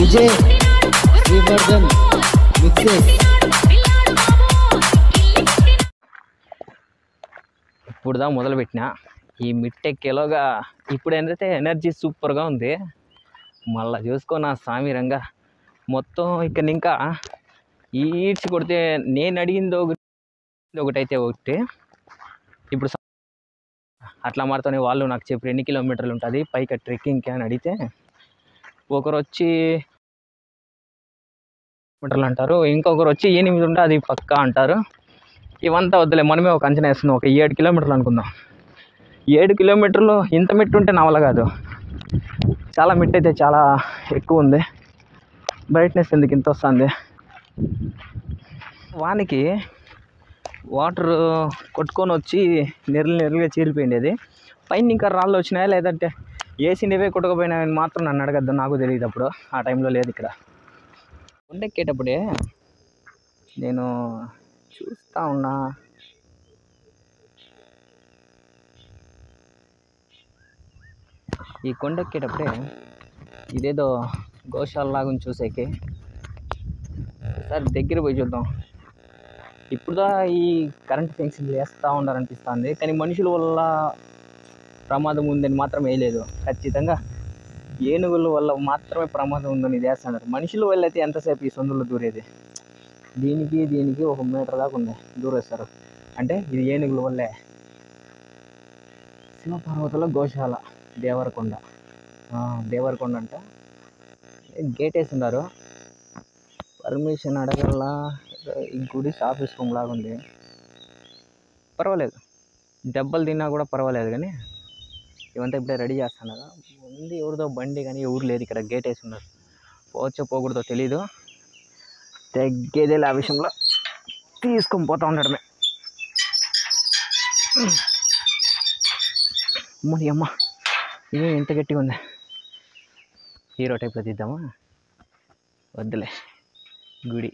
Vijay Srivardhan mixes ఇప్పుడు దా మొదలుపెట్టిన ఈ మిట్టెక్కేలోగా ఇప్పుడు ఏంటంటే ఎనర్జీ సూపర్గా ఉంది మళ్ళా చూసుకో నా స్వామి రంగా మొత్తం ఇక్కడ ఇంకా ఈడ్చి కొడితే నేను అడిగింది ఒకటి ఒకటైతే ఒకటి ఇప్పుడు స- అట్లా మారుతూనే వాళ్ళు నాకు చెప్పి ఎన్ని కిలోమీటర్లు ఉంటుంది పైకి ట్రెక్కింగ్కి అని అడిగితే ఒకరు వచ్చి మీటర్లు అంటారు ఇంకొకరు వచ్చి ఎనిమిది ఉంటే అది పక్కా అంటారు ఇవంతా వద్దులే మనమే ఒక అంచనా వేస్తున్నాం ఒక ఏడు కిలోమీటర్లు అనుకుందాం ఏడు కిలోమీటర్లు ఇంత మెట్టు ఉంటే నా వల్ల కాదు చాలా మెట్టు అయితే చాలా ఎక్కువ ఉంది బ్రైట్నెస్ ఎందుకు ఇంత వస్తుంది వానికి వాటర్ కొట్టుకొని వచ్చి నెర్రలు నెర్రలుగా చీలిపోయింది అది పైన ఇంకా రాళ్ళు వచ్చినాయా లేదంటే వేసిండేవే కొట్టుకుపోయినాయని మాత్రం నన్ను అడగద్దు నాకు తెలియదు అప్పుడు ఆ టైంలో లేదు ఇక్కడ కొండెక్కేటప్పుడే నేను చూస్తా ఉన్నా ఈ కొండెక్కేటప్పుడే ఇదేదో గోశాల లాగా చూసేకి సార్ దగ్గర పోయి చూద్దాం ఇప్పుడుదా ఈ కరెంట్ ఫెన్సింగ్ వేస్తూ ఉండాలనిపిస్తుంది కానీ మనుషుల వల్ల ప్రమాదం ఉందని మాత్రం వేయలేదు ఖచ్చితంగా ఏనుగుల వల్ల మాత్రమే ప్రమాదం ఉందని ఇది వేస్తున్నారు మనుషుల వల్ల అయితే ఎంతసేపు ఈ సొందులో దూరేది దీనికి దీనికి ఒక మీటర్ దాకా ఉంది దూరేస్తారు అంటే ఇది ఏనుగుల వల్లే శివపార్వతుల గోశాల దేవరకొండ ఆ, దేవరకొండ అంట గేట్ వేసి ఉన్నారు పర్మిషన్ అడగల ఈ గుడి ఆఫీస్ రూమ్ లాగా ఉంది పర్వాలేదు దెబ్బలు తిన్నా కూడా పర్వాలేదు కానీ ఇవంతా ఇప్పుడే రెడీ చేస్తున్నారు ఉంది ఎవరిదో బండి కానీ ఎవరు లేదు ఇక్కడ గేట్ వేసి ఉన్నారు పోవచ్చో పోకూడదో తెలీదు తగ్గేదే ఆ విషయంలో తీసుకొని పోతా ఉండడమే అమ్మని అమ్మ ఇదే ఎంత గట్టిగా ఉంది హీరో టైప్లో తీద్దామా వద్దులే గుడి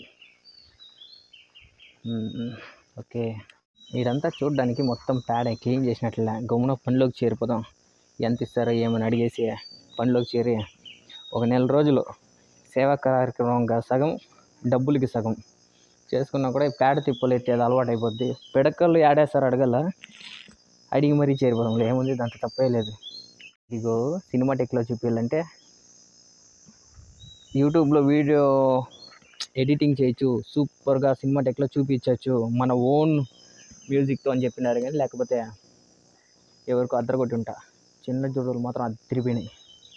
మ్మ్. ఓకే ఇదంతా చూడడానికి మొత్తం పేడ క్లీన్ చేసినట్లే గమ్మున పనిలోకి చేరిపోదాం ఎంత ఇస్తారో ఏమని అడిగేసి పనిలోకి చేరి ఒక నెల రోజులు సేవా కార్యక్రమంగా సగం డబ్బులకి సగం చేసుకున్నా కూడా ఈ పేడ తిప్పలు ఎత్తేది అలవాటు అయిపోద్ది పిడకలు ఆడేస్తారు అడగల అడిగి మరీ చేరిపోదాం ఏముంది దాంట్లో తప్పే లేదు ఇదిగో సినిమా టెక్లో చూపించాలంటే యూట్యూబ్లో వీడియో ఎడిటింగ్ చేయొచ్చు సూపర్గా సినిమా టెక్లో చూపించవచ్చు మన ఓన్ మ్యూజిక్తో అని చెప్పినారు కానీ లేకపోతే ఎవరికో అద్దరు కొట్టి ఉంటా చిన్న జోడులు మాత్రం అద్దరిపోయినాయి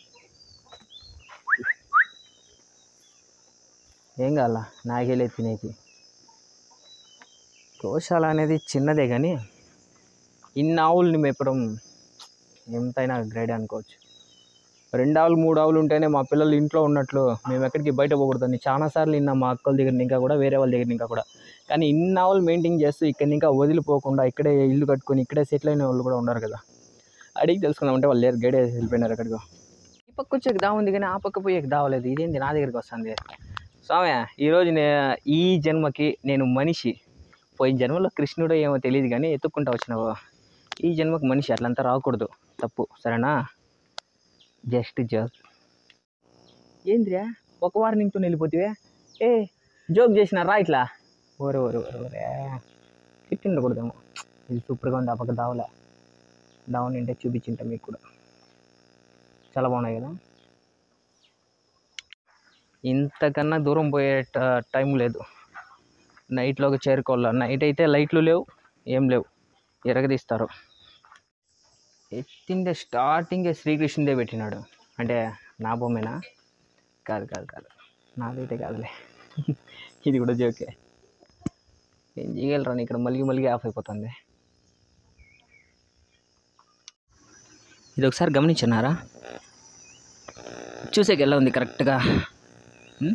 ఏం కావాలా నాకేలే తినేకి గోశాల అనేది చిన్నదే కానీ ఇన్ని ఆవుల్ని మేపడం ఎంతైనా గ్రేడ్ అనుకోవచ్చు రెండు ఆవులు మూడు ఆవులు ఉంటేనే మా పిల్లలు ఇంట్లో ఉన్నట్లు మేము ఎక్కడికి బయట పోకూడదని చాలాసార్లు విన్నా మా అక్కల దగ్గర ఇంకా కూడా వేరే వాళ్ళ దగ్గర ఇంకా కూడా కానీ ఇన్ని ఆవులు మెయింటైన్ చేస్తూ ఇక్కడ ఇంకా వదిలిపోకుండా ఇక్కడే ఇల్లు కట్టుకొని ఇక్కడే సెటిల్ అయిన వాళ్ళు కూడా ఉన్నారు కదా అడిగి తెలుసుకుందామంటే వాళ్ళు లేరు గైడ్ వేసి వెళ్ళిపోయినారు ఎక్కడికో ఈ పక్క వచ్చేకి దా ఉంది కానీ ఆ పక్క పోయేకి దావలేదు ఇదేంది నా దగ్గరికి వస్తుంది స్వామి ఈరోజు నే ఈ జన్మకి నేను మనిషి పోయిన జన్మలో కృష్ణుడో ఏమో తెలియదు కానీ ఎత్తుక్కుంటా వచ్చినావు ఈ జన్మకు మనిషి అట్లంతా రాకూడదు తప్పు సరేనా జస్ట్ జోక్ ఏంద్రా ఒక వారం నించుని వెళ్ళిపోతివే ఏ జోక్ చేసినారా ఇట్లా ఓరే ఓరే ఓరే ఓరే తిట్టిండకూడదేమో ఇది సూపర్గా ఉంది ఆ పక్క దావలే దావని అంటే చూపించింటా మీకు కూడా చాలా బాగున్నాయి కదా ఇంతకన్నా దూరం పోయే ట- టైం లేదు నైట్లోకి చేరుకోవాలి నైట్ అయితే లైట్లు లేవు ఏం లేవు ఎరగదీస్తారు ఎత్తిండే స్టార్టింగే శ్రీకృష్ణుడే పెట్టినాడు అంటే నా బొమ్మేనా కాదు కాదు కాదు నాదైతే కాదులే ఇది కూడా జోకే ఏం చేయగలరా ఇక్కడ మలిగి మలిగి ఆఫ్ అయిపోతుంది ఇది ఒకసారి గమనించున్నారా చూసేకి ఎలా ఉంది కరెక్ట్గా ఉం?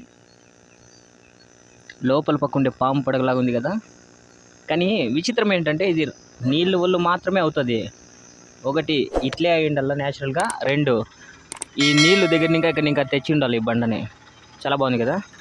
లోపల పక్క ఉండే పాము పడగలాగా ఉంది కదా కానీ విచిత్రం ఏంటంటే ఇది నీళ్ళ వల్ల మాత్రమే అవుతుంది ఒకటి ఇట్లే అయి ఉండాలి న్యాచురల్గా రెండు ఈ నీళ్ళు దగ్గర ఇంకా ఇక్కడ ఇంకా తెచ్చి ఉండాలి ఈ బండని చాలా బాగుంది కదా